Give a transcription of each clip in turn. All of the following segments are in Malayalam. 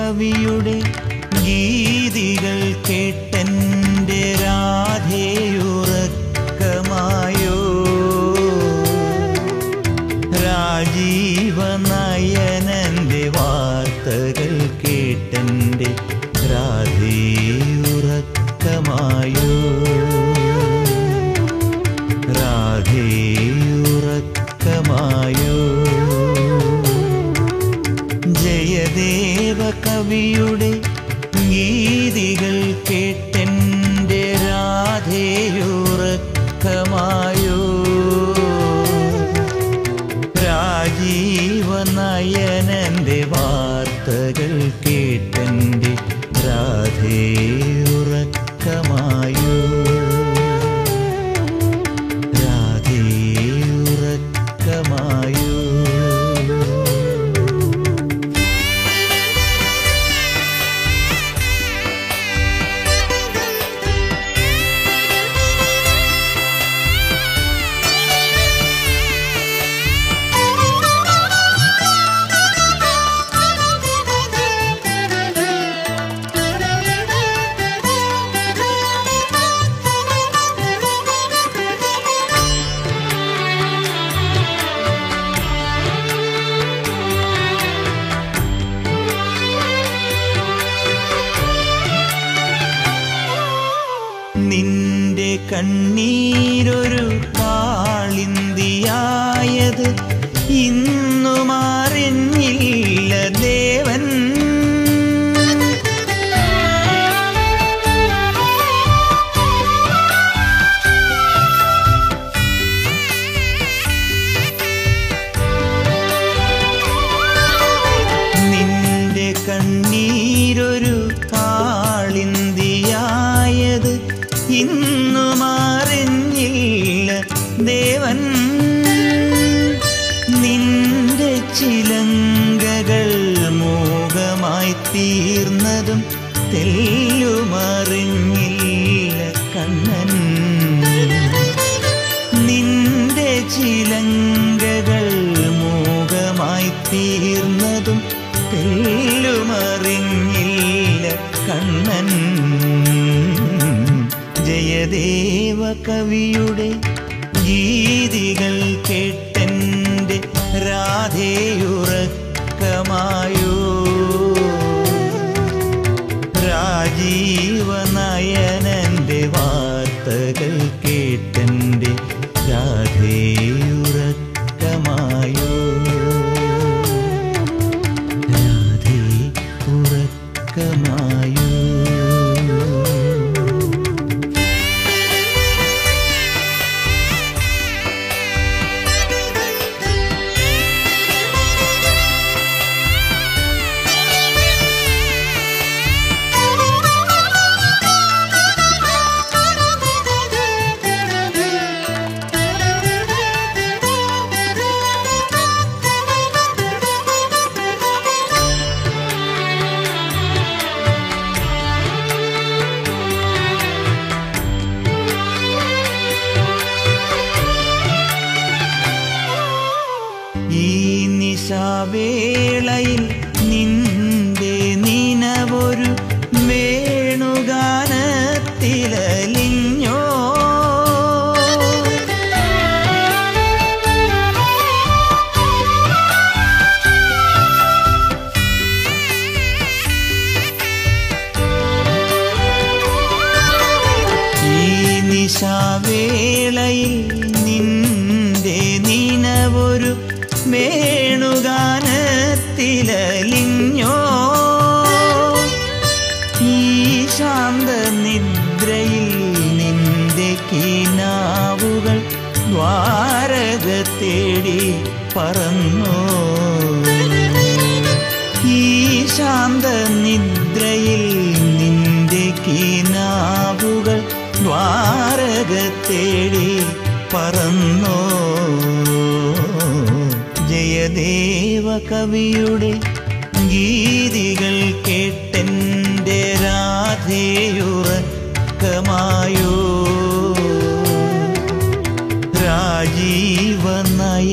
കവിയുടെ ഗീതികൾ കേട്ടെൻ്റെ രാധയുറക്കമായോ രാജീവനയനന്റെ വാർത്തകൾ കേട്ടെൻ്റെ രാധയുറക്കമായോ രാധയുറക്കമായോ ജയദേവ കവിയുടെ ഗീതികൾ കേട്ടെൻ്റെ രാധയുറക്കമായോ രാജീവനയനന്റെ വാർത്തകൾ കേട്ടെൻ്റെ രാധയുറക്കമായോ രാധയുറക്കമായോ നിന്റെ കണ്ണീരൊരു കാളിന്തിയായത് ഇന്നും അറിഞ്ഞില്ല ദേവൻ നിന്റെ കണ്ണീരൊരു കാളിന്തിയായത് ഇന്നും അറിഞ്ഞില്ല ദേവൻ നിന്റെ ചിലങ്കകൾ മൂകമായി തീർന്നതും തെല്ലുമറിഞ്ഞില്ല കണ്ണൻ നിന്റെ ചിലങ്കകൾ മൂകമായി തീർന്നതും തെല്ലുമറിഞ്ഞില്ല കണ്ണൻ ജയദേവ കവിയുടെ ഗീതികൾ കേട്ടെൻ്റെ രാധയുറക്കമായോ രാജീവനയനന്റെ വാർത്തകൾ കേട്ടെൻ്റെ രാധയുറക്കമായോ രാധേ ഉറക്കമായോ ഈ നിശാവേളയിൽ നിന്റെ നിനവൊരു വേണുഗാനത്തിലലിഞ്ഞോ ഈ നിശാവേളയിൽ നിന്റെ നിനവൊരു വേണുഗാനത്തിലലിഞ്ഞോ ഈ ശാന്ത നിദ്രയിൽ നിന്റെ കിനാവുകൾ ദ്വാരക തേടി പറന്നോ ഈ ശാന്ത നിദ്രയിൽ നിന്റെ കിനാവുകൾ ദ്വാരക തേടി പറന്നോ ജയദേവ കവിയുടെ ഗീതികൾ കേട്ടെൻ്റെ രാധയുറക്കമായോ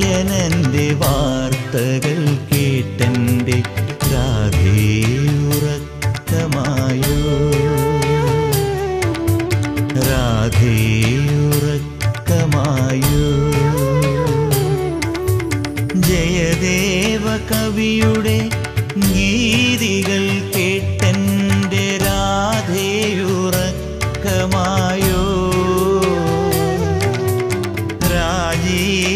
രാജീവനയനന്റെ വാർത്തകൾ കേട്ടെൻ്റെ രാധേയുറ കവിയുടെ ഗീതികൾ കേട്ടെൻ്റെ രാധേയുറക്കമായോ രാജീവ